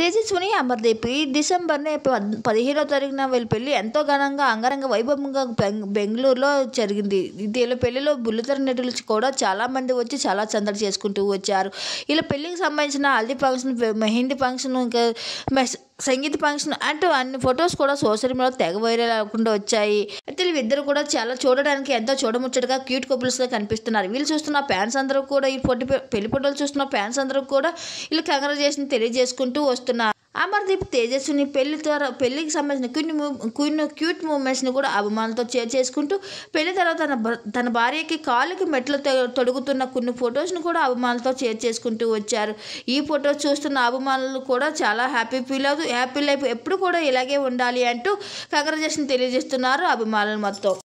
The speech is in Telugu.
తేజస్విని అమర్దీప్ ఈ డిసెంబర్నే పద్- పదిహేనో తారీఖున వీళ్ళ పెళ్లి ఎంతో ఘనంగా అంగరంగ వైభవంగా బెంగ బెంగళూరులో జరిగింది వీళ్ళ పెళ్లిలో బుల్లితెర నటులు కూడా చాలా మంది వచ్చి చాలా సందడి చేసుకుంటూ వచ్చారు వీళ్ళ పెళ్లికి సంబంధించిన హల్దీ ఫంక్షన్ మెహందీ ఫంక్షన్ ఇంకా మెస్- సంగీత ఫంక్షన్ అంటూ అన్ని ఫొటోస్ కూడా సోషల్ మీడియాలో తెగ వైరల్ అవ్వకుండా వచ్చాయి అయితే వీళ్ళిద్దరు కూడా చాలా చూడడానికి ఎంతో చూడముచ్చటగా క్యూట్ కపుల్స్గా కనిపిస్తున్నారు వీళ్ళు చూస్తున్న ఫ్యాన్స్ అందరూ కూడా ఈ ఫోటో పెళ్లి ఫోటోలు చూస్తున్న ఫ్యాన్స్ అందరూ కూడా వీళ్ళు కంగ్రాచులేషన్ తెలియజేసుకుంటూ వస్తున్నారు అమర్దీప్ తేజస్విని పెళ్లి ద్వారా పెళ్లికి సంబంధించిన కొన్ని మూవ్ కొన్ని క్యూట్ మూమెంట్స్ని కూడా అభిమానులతో షేర్ చేసుకుంటూ పెళ్లి తర్వాత తన భర్- తన భార్యకి కాలుకి మెట్లు తొ- తొడుగుతున్న కొన్ని ఫొటోస్ని కూడా అభిమానులతో షేర్ చేసుకుంటూ వచ్చారు ఈ ఫొటోస్ చూస్తున్న అభిమానులు కూడా చాలా హ్యాపీ ఫీల్ అవుతూ హ్యాపీ లైఫ్ ఎప్పుడు కూడా ఇలాగే ఉండాలి అంటూ కంగ్రాచులేషన్ తెలియజేస్తున్నారు అభిమానులు మొత్తం